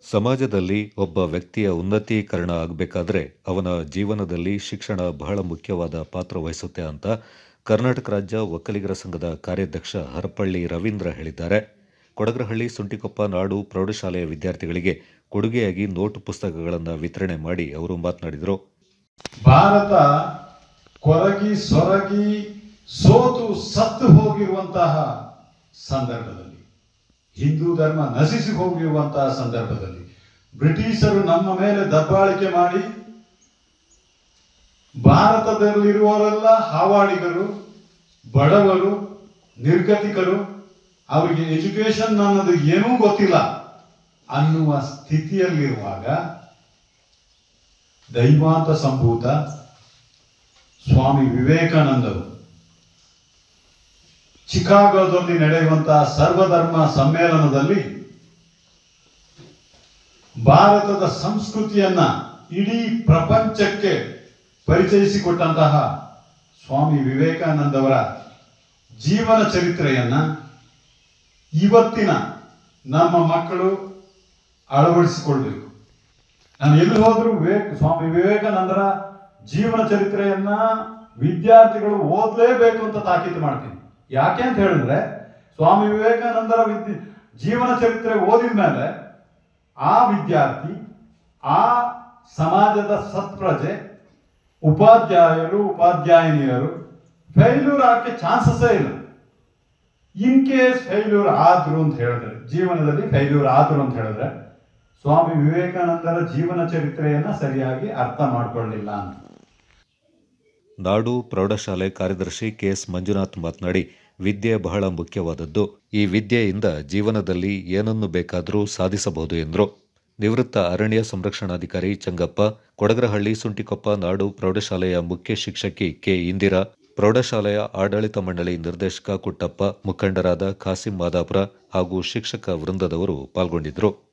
ಸಮಾಜದಲ್ಲಿ ಒಬ್ಬ ವ್ಯಕ್ತಿಯ ಉನ್ನತೀಕರಣ ಆಗಬೇಕಾದ್ರೆ ಅವನ ಜೀವನದಲ್ಲಿ ಶಿಕ್ಷಣ ಬಹಳ ಮುಖ್ಯವಾದ ಪಾತ್ರ ವಹಿಸುತ್ತೆ ಅಂತ ಕರ್ನಾಟಕ ರಾಜ್ಯ ಒಕ್ಕಲಿಗರ ಸಂಘದ ಕಾರ್ಯಾಧ್ಯಕ್ಷ ಹರಪಳ್ಳಿ ರವೀಂದ್ರ ಹೇಳಿದ್ದಾರೆ ಕೊಡಗರಹಳ್ಳಿ ಸುಂಟಿಕೊಪ್ಪ ನಾಡು ಪ್ರೌಢಶಾಲೆಯ ವಿದ್ಯಾರ್ಥಿಗಳಿಗೆ ಕೊಡುಗೆಯಾಗಿ ನೋಟು ಪುಸ್ತಕಗಳನ್ನು ವಿತರಣೆ ಮಾಡಿ ಅವರು ಮಾತನಾಡಿದರು ಭಾರತ ಕೊರಗಿ ಸೊರಗಿ ಸೋತು ಸತ್ತು ಹೋಗಿರುವಂತಹ ಸಂದರ್ಭದಲ್ಲಿ ಹಿಂದೂ ಧರ್ಮ ನಶಿಸಿ ಹೋಗಿರುವಂತಹ ಸಂದರ್ಭದಲ್ಲಿ ಬ್ರಿಟಿಷರು ನಮ್ಮ ಮೇಲೆ ದಬ್ಬಾಳಿಕೆ ಮಾಡಿ ಭಾರತದಲ್ಲಿರುವವರೆಲ್ಲ ಹಾವಾಡಿಗರು ಬಡವರು ನಿರ್ಗತಿಕರು ಅವರಿಗೆ ಎಜುಕೇಶನ್ ಅನ್ನೋದು ಏನೂ ಗೊತ್ತಿಲ್ಲ ಅನ್ನುವ ಸ್ಥಿತಿಯಲ್ಲಿರುವಾಗ ದೈವಾಂತ ಸಂಭೂತ ಸ್ವಾಮಿ ವಿವೇಕಾನಂದರು ಚಿಕಾಗೋದಲ್ಲಿ ನಡೆಯುವಂತಹ ಸರ್ವಧರ್ಮ ಸಮ್ಮೇಳನದಲ್ಲಿ ಭಾರತದ ಸಂಸ್ಕೃತಿಯನ್ನ ಇಡೀ ಪ್ರಪಂಚಕ್ಕೆ ಪರಿಚಯಿಸಿಕೊಟ್ಟಂತಹ ಸ್ವಾಮಿ ವಿವೇಕಾನಂದವರ ಜೀವನ ಚರಿತ್ರೆಯನ್ನ ಇವತ್ತಿನ ನಮ್ಮ ಮಕ್ಕಳು ಅಳವಡಿಸಿಕೊಳ್ಬೇಕು ನಾನು ಎಲ್ಲಿ ಹೋದ್ರು ವಿವೇಕ್ ಸ್ವಾಮಿ ವಿವೇಕಾನಂದರ ಜೀವನ ಚರಿತ್ರೆಯನ್ನ ವಿದ್ಯಾರ್ಥಿಗಳು ಓದಲೇಬೇಕು ಅಂತ ತಾಕೀತು ಮಾಡ್ತೀನಿ ಯಾಕೆ ಅಂತ ಹೇಳಿದ್ರೆ ಸ್ವಾಮಿ ವಿವೇಕಾನಂದರ ವಿದ್ಯ ಜೀವನ ಚರಿತ್ರೆ ಓದಿದ ಮೇಲೆ ಆ ವಿದ್ಯಾರ್ಥಿ ಆ ಸಮಾಜದ ಸತ್ಪ್ರಜೆ ಉಪಾಧ್ಯಾಯರು ಉಪಾಧ್ಯಾಯಿನಿಯರು ಫೇಲ್ಯೂರ್ ಆಗಕ್ಕೆ ಚಾನ್ಸಸ್ಸೇ ಇಲ್ಲ ಇನ್ ಕೇಸ್ ಫೇಲ್ಯೂರ್ ಆದ್ರು ಅಂತ ಹೇಳಿದ್ರೆ ಜೀವನದಲ್ಲಿ ಫೇಲ್ಯೂರ್ ಆದ್ರು ಅಂತ ಹೇಳಿದ್ರೆ ಸ್ವಾಮಿ ವಿವೇಕಾನಂದರ ಜೀವನ ಚರಿತ್ರೆಯನ್ನ ಸರಿಯಾಗಿ ಅರ್ಥ ಮಾಡ್ಕೊಳ್ಳಿಲ್ಲ ಅಂತ ನಾಡು ಪ್ರೌಢಶಾಲೆ ಕಾರ್ಯದರ್ಶಿ ಕೆಎಸ್ ಮಂಜುನಾಥ್ ಮಾತನಾಡಿ ವಿದ್ಯೆ ಬಹಳ ಮುಖ್ಯವಾದದ್ದು ಈ ವಿದ್ಯೆಯಿಂದ ಜೀವನದಲ್ಲಿ ಏನನ್ನು ಬೇಕಾದರೂ ಸಾಧಿಸಬಹುದು ಎಂದರು ನಿವೃತ್ತ ಅರಣ್ಯ ಸಂರಕ್ಷಣಾಧಿಕಾರಿ ಚಂಗಪ್ಪ ಕೊಡಗರಹಳ್ಳಿ ಸುಂಟಿಕೊಪ್ಪ ನಾಡು ಪ್ರೌಢಶಾಲೆಯ ಮುಖ್ಯ ಶಿಕ್ಷಕಿ ಕೆ ಇಂದಿರಾ ಪ್ರೌಢಶಾಲೆಯ ಆಡಳಿತ ಮಂಡಳಿ ನಿರ್ದೇಶಕ ಕುಟ್ಟಪ್ಪ ಮುಖಂಡರಾದ ಖಾಸಿಂ ಮಾದಾಪುರ ಹಾಗೂ ಶಿಕ್ಷಕ ವೃಂದದವರು ಪಾಲ್ಗೊಂಡಿದ್ದರು